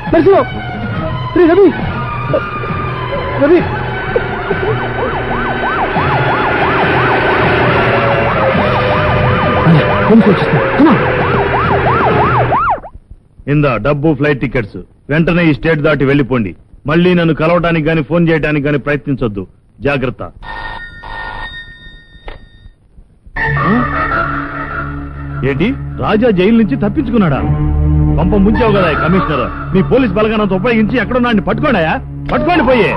నరసింహ రే రవి రవి ఇందా డబ్బు flight tickets వెంటనే ఈ స్టేట్ దాటి వెళ్ళిపోండి మళ్ళీ నన్ను కలవటానికి గాని ఫోన్ చేయడానికి గాని ప్రయత్నించొద్దు జాగ్రత్త ఆ? ఏంటి రాజా జైలు నుంచి తప్పించుకున్నాడా పంప ముంచావు కదా కమిషనర్ మీ పోలీస్ బలగానంత ఉపయోగించి ఎక్కడున్నాడిని పట్టుకోడాయా పట్టుకోండి పోయే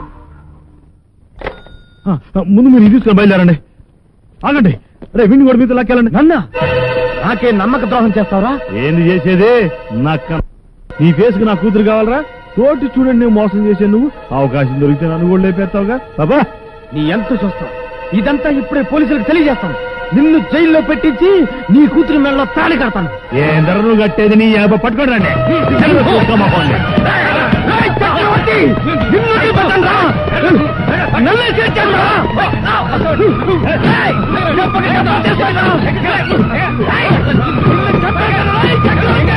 ఆ, ఆ, ముందు మీరు ఇది తీసుకొని బయలుదేరండి ఆగండి రే విండి కూడా మీతో లాక్కెళ్ళండి నన్న నాకే నమ్మక ద్రోహం చేస్తావరా ఏంది చేసేది నక్క నీ ఫేస్ కు నా కూతురు కావాలరా తోటి చూడండి నువ్వు మోసం చేసే నువ్వు అవకాశం దొరికితే నన్ను కూడా లేపేస్తావుగా బాబా నీ ఎంత చూస్తావు ఇదంతా ఇప్పుడే పోలీసులకు తెలియజేస్తాను నిన్ను జైల్లో పెట్టించి నీ కూతురి మెడలో తాళి కడతాను ఏందర నువ్వు కట్టేది నీ యాభ పట్టుకోండి రండి. చలో, చూసుకోమ్మా పోండి. ఏయ్, చక్రవర్తి! నిన్ను వదిలిపెట్టను రా! నన్నే చేర్చాను రా! ఏయ్, చెప్పక కదా చేశాను రా! ఏయ్, నిన్ను చెప్పాను కదా రా, ఈ చక్రవర్తి!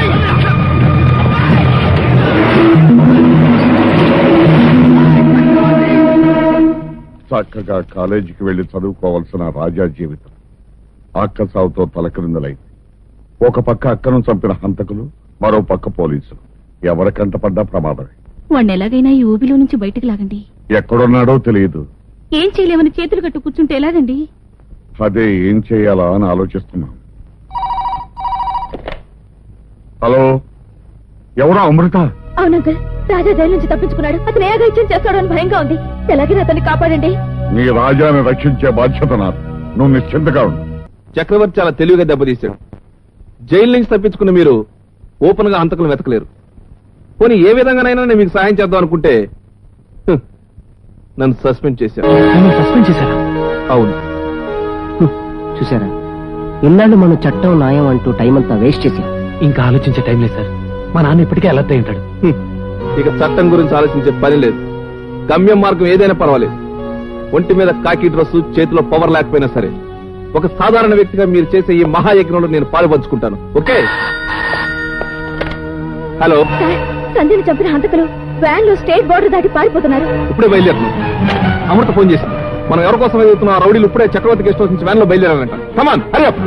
చక్కగా కాలేజీకి వెళ్లి చదువుకోవాల్సిన రాజా జీవితం అక్క సావుతో తలక్రిందులైంది ఒక పక్క అక్కను చంపిన హంతకులు మరో పక్క పోలీసులు ఎవరికంట పడ్డా ప్రమాదమే వాణ్ణి ఎలాగైనా ఈ ఊబిలో నుంచి బయటకు లాగండి ఎక్కడున్నాడో తెలియదు ఏం చేయలేమని చేతులు కట్టు కూర్చుంటే ఎలాగండి అదే ఏం చేయాలా అని ఆలోచిస్తున్నాం హలో ఎవరా అమృత అవునంకల్ రాజా జైలు నుంచి తప్పించుకున్నాడు అతను ఏ అఘాయిత్యం చేస్తాడో అని భయంగా ఉంది ఎలాగైనా అతన్ని కాపాడండి నీ రాజాని రక్షించే బాధ్యత నాది నువ్వు నిశ్చింతగా ఉండు చక్రవర్తి చాలా తెలివిగా దెబ్బతీశాడు జైలు నుంచి తప్పించుకున్న మీరు ఓపెన్ గా హంతకులు వెతకలేరు పోనీ ఏ విధంగానైనా నేను మీకు సాయం చేద్దాం అనుకుంటే హ్, నన్ను సస్పెండ్ చేశారు నన్ను సస్పెండ్ చేశారా అవును చూసారా ఇన్నాళ్ళు మనం చట్టం న్యాయం అంటూ టైం అంతా వేస్ట్ చేసి ఇంకా ఆలోచించే టైం లేదు సార్ మా నాన్న ఇప్పటికే అలర్ట్ అయి ఉంటాడు హ్మ్. ఇక చట్టం గురించి ఆలోచించే పని లేదు గమ్యం మార్గం ఏదైనా పర్వాలేదు ఒంటి మీద కాకి డ్రెస్సు చేతిలో పవర్ లేకపోయినా సరే ఒక సాధారణ వ్యక్తిగా మీరు చేసే ఈ మహాయజ్ఞంలో నేను పాలుపంచుకుంటాను ఓకే హలో సంధ్యను చంపిన హంతకులు వ్యాన్ లో స్టేట్ బోర్డర్ దాటి పారిపోతున్నారు ఇప్పుడే బయలుదేరుతున్నాం అమృత ఫోన్ చేసింది మనం ఎవరి కోసం ఎదుగుతున్న ఆ రౌడీలు ఇప్పుడే చక్రవర్తి గెస్ట్ హౌస్ నుంచి వ్యాన్ లో బయలుదేరారంట కమాన్ హరి అప్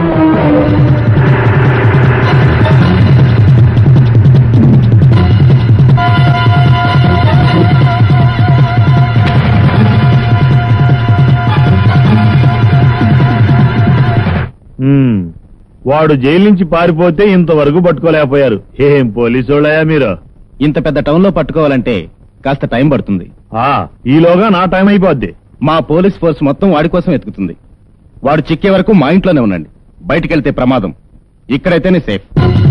హ్మ్. వాడు జైలు నుంచి పారిపోతే ఇంతవరకు పట్టుకోలేకపోయారు ఏం పోలీసోళ్ళయా మీరు ఇంత పెద్ద టౌన్ లో పట్టుకోవాలంటే కాస్త టైం పడుతుంది ఆ ఈలోగా నా టైం అయిపోద్ది మా పోలీస్ ఫోర్స్ మొత్తం వాడి కోసం వెతుకుతుంది వాడు చిక్కే వరకు మా ఇంట్లోనే ఉండండి బయటికెళ్తే ప్రమాదం ఇక్కడైతేనే సేఫ్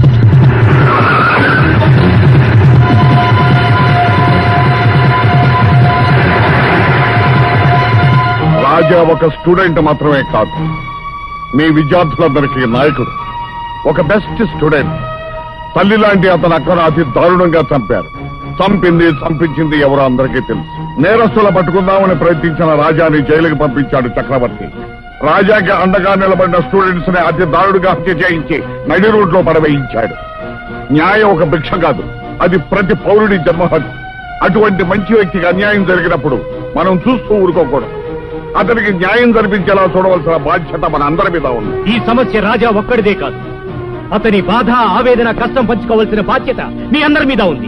రాజా ఒక స్టూడెంట్ మాత్రమే కాదు మీ విద్యార్థులందరికీ నాయకుడు ఒక బెస్ట్ స్టూడెంట్ తల్లి లాంటి అతను అక్కడ అతి దారుణంగా చంపారు చంపింది చంపించింది ఎవరో అందరికీ తెలుసు నేరస్తుల పట్టుకుందామని ప్రయత్నించిన రాజాని జైలుకి పంపించాడు చక్రవర్తి రాజాకి అండగా నిలబడిన స్టూడెంట్స్ ని అతి దారుడుగా హత్య చేయించి నడి రోడ్లో పడవేయించాడు న్యాయం ఒక భిక్ష కాదు అది ప్రతి పౌరుడి జన్మహక్కు అటువంటి మంచి వ్యక్తికి అన్యాయం జరిగినప్పుడు మనం చూస్తూ ఊరుకోకూడదు అతనికి న్యాయం జరిపించేలా చూడవలసిన బాధ్యత మన అందరి మీద ఉంది ఈ సమస్య రాజా ఒక్కడిదే కాదు అతని బాధ ఆవేదన కష్టం పంచుకోవాల్సిన బాధ్యత మీ అందరి మీద ఉంది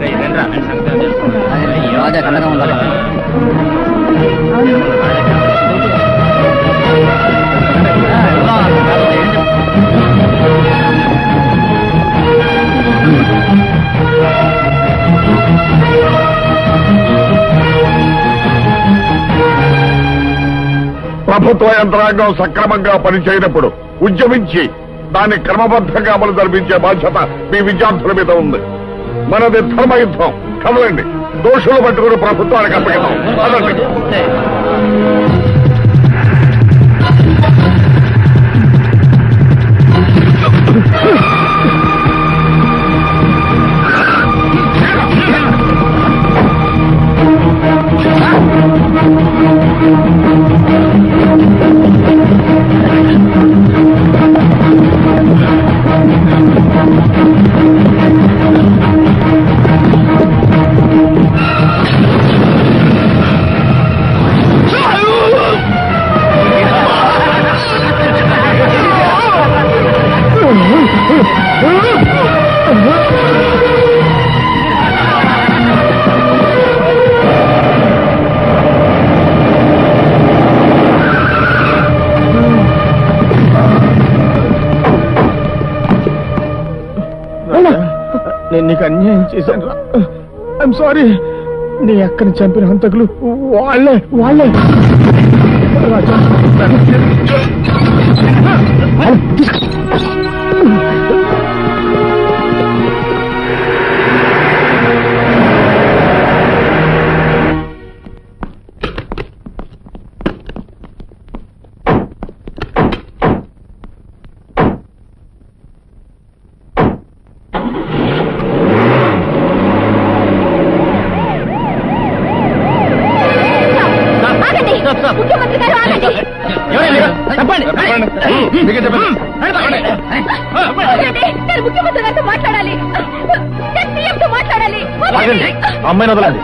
ప్రభుత్వ యంత్రాంగం సక్రమంగా పనిచేయనప్పుడు ఉద్యమించి దాన్ని క్రమబద్ధంగా అమలు జరిపించే బాధ్యత మీ విద్యార్థుల మీద ఉంది మనది ధర్మయుద్ధం కదలండి దోషులు పట్టుకుని ప్రభుత్వానికి అప్పగిద్దాం కదండి నీకు అన్యాయం చేశాను రా ఐఎమ్ సారీ నీ అక్కని చంపిన హంతకులు వాళ్ళే వాళ్ళే రాజా ఆగండి ముఖ్యమంత్రి గారు ఆగండి ఆగండి నేను ముఖ్యమంత్రి గారితో మాట్లాడాలి నేను సీఎంతో మాట్లాడాలి వదలండి. అమ్మాయిని వదలండి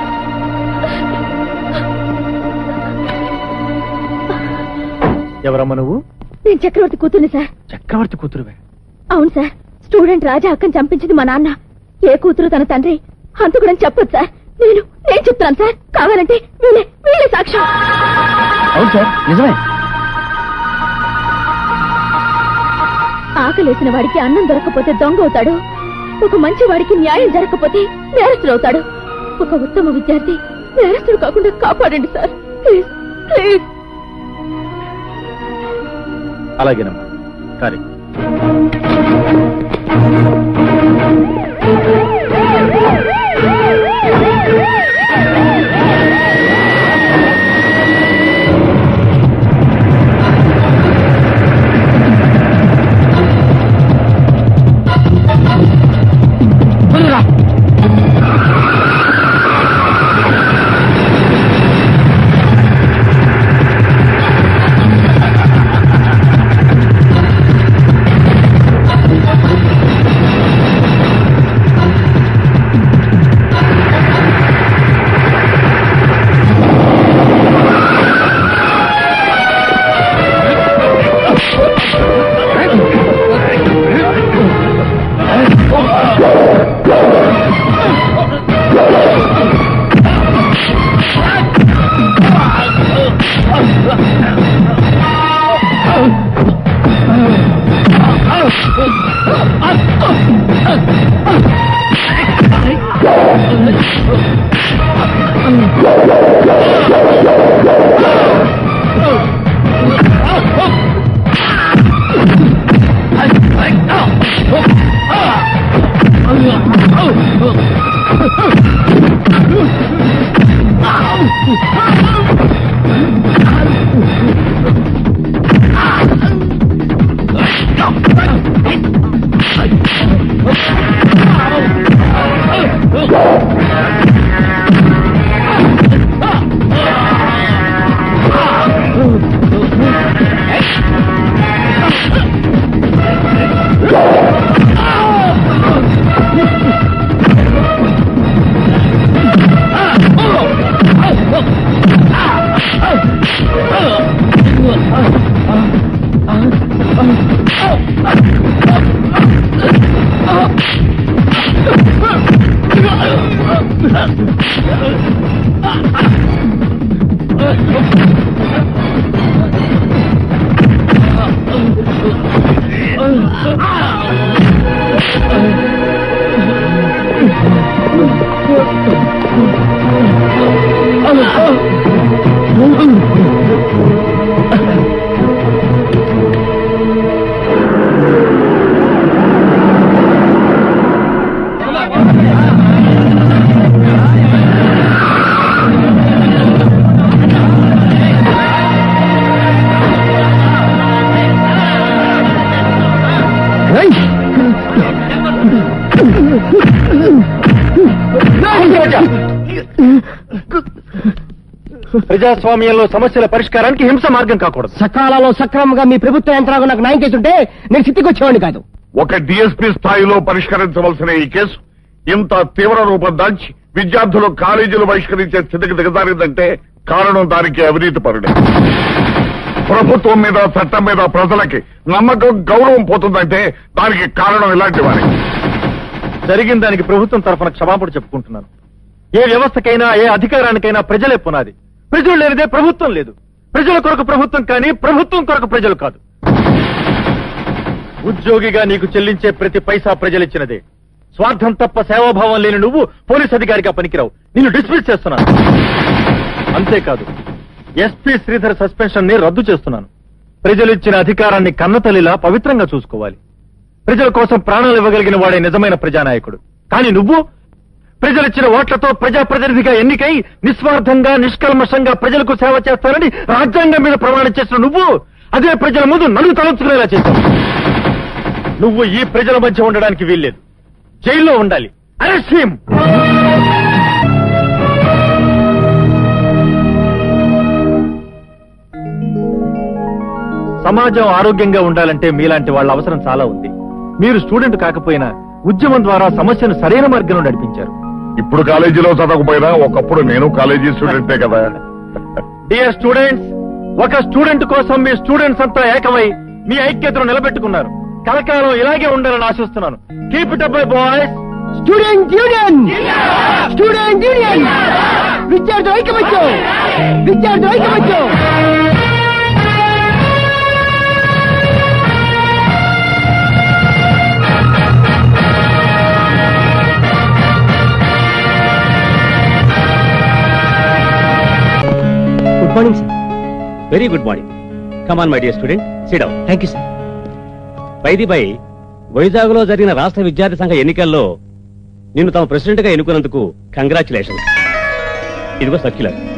ఎవరమ్మా నువ్వు నేను చక్రవర్తి కూతుర్ని సార్ చక్రవర్తి కూతురువే అవును సార్ స్టూడెంట్ రాజా అక్కని చంపించింది మా నాన్న ఏ కూతురు తన తండ్రి హంతకుడని చెప్పొచ్చు సార్ నేను నేను చెప్తాను సార్ కావాలంటే వీళ్ళే వీళ్ళే సాక్ష్యం అవును సార్ నిజమే ఆకలేసిన వాడికి అన్నం దొరకకపోతే దొంగ అవుతాడు ఒక మంచి వాడికి న్యాయం జరగకపోతే నేరస్తుడు అవుతాడు ఒక ఉత్తమ విద్యార్థి నేరస్తుడు కాకుండా కాపాడండి సార్ ప్లీజ్ ప్లీజ్ అలాగేనమ్మా సరే ప్రజాస్వామ్యంలో సమస్యల పరిష్కారానికి హింస మార్గం కాకూడదు సకాలంలో సక్రమంగా మీ ప్రభుత్వ యంత్రాంగం నాకు న్యాయం చేస్తుంటే నేను స్థితికి వచ్చేవాడిని కాదు ఒక డిఎస్పీ స్థాయిలో పరిష్కరించవలసిన ఈ కేసు ఇంత తీవ్ర రూపం దాల్చి విద్యార్థులు కాలేజీలు బహిష్కరించే స్థితికి దిగజారిందంటే కారణం దానికి అవినీతి పరుడే ప్రభుత్వం మీద చట్టం మీద ప్రజలకి నమ్మకం గౌరవం పోతుందంటే దానికి కారణం ఇలాంటి వారి జరిగిన దానికి ప్రభుత్వం తరఫున క్షమాపణ చెప్పుకుంటున్నాను ఏ వ్యవస్థకైనా ఏ అధికారానికైనా ప్రజలే పునాది ప్రజలు లేనిదే ప్రభుత్వం లేదు ప్రజల కొరకు ప్రభుత్వం కానీ ప్రభుత్వం కొరకు ప్రజలు కాదు ఉద్యోగిగా నీకు చెల్లించే ప్రతి పైసా ప్రజలిచ్చినదే స్వార్థం తప్ప సేవాభావం లేని నువ్వు పోలీస్ అధికారిగా పనికిరావు నిన్ను డిస్మిస్ చేస్తున్నాను అంతేకాదు ఎస్పీ శ్రీధర్ సస్పెన్షన్ ని రద్దు చేస్తున్నాను ప్రజలిచ్చిన అధికారాన్ని కన్నతల్లిలా పవిత్రంగా చూసుకోవాలి ప్రజల కోసం ప్రాణాలు ఇవ్వగలిగిన వాడే నిజమైన ప్రజానాయకుడు కానీ నువ్వు ప్రజలిచ్చిన ఓట్లతో ప్రజాప్రతినిధిగా ఎన్నికై నిస్వార్థంగా నిష్కల్మషంగా ప్రజలకు సేవ చేస్తానని రాజ్యాంగం మీద ప్రమాణం చేసిన నువ్వు అదే ప్రజల ముందు నన్ను తలంచుకునేలా చేశావు నువ్వు ఈ ప్రజల మధ్య ఉండడానికి వీల్లేదు జైల్లో ఉండాలి అరెస్ట్ హిమ్ సమాజం ఆరోగ్యంగా ఉండాలంటే మీలాంటి వాళ్ళ అవసరం చాలా ఉంది మీరు స్టూడెంట్ కాకపోయినా ఉద్యమం ద్వారా సమస్యను సరైన మార్గంలో నడిపించారు ఇప్పుడు కాలేజీలో చదవకపోయినా ఒకప్పుడు నేను కాలేజీ స్టూడెంటే కదా డియర్ స్టూడెంట్స్ ఒక స్టూడెంట్ కోసం మీ స్టూడెంట్స్ అంతా ఏకమై మీ ఐక్యతను నిలబెట్టుకున్నారు కలకాలం ఇలాగే ఉండాలని ఆశిస్తున్నాను keep it up boys student union student union విద్యార్థుల ఐక్యమత్యం విద్యార్థుల ఐక్యమత్యం good morning sir very good morning come on my dear student sit down thank you sir by the by వైజాగ్లో జరిగిన రాష్ట్ర విద్యార్థి సంఘ ఎన్నికల్లో నిన్ను తమ ప్రెసిడెంట్ గా ఎన్నుకున్నందుకు కంగ్రాచులేషన్స్ ఇదిగో సర్క్యులర్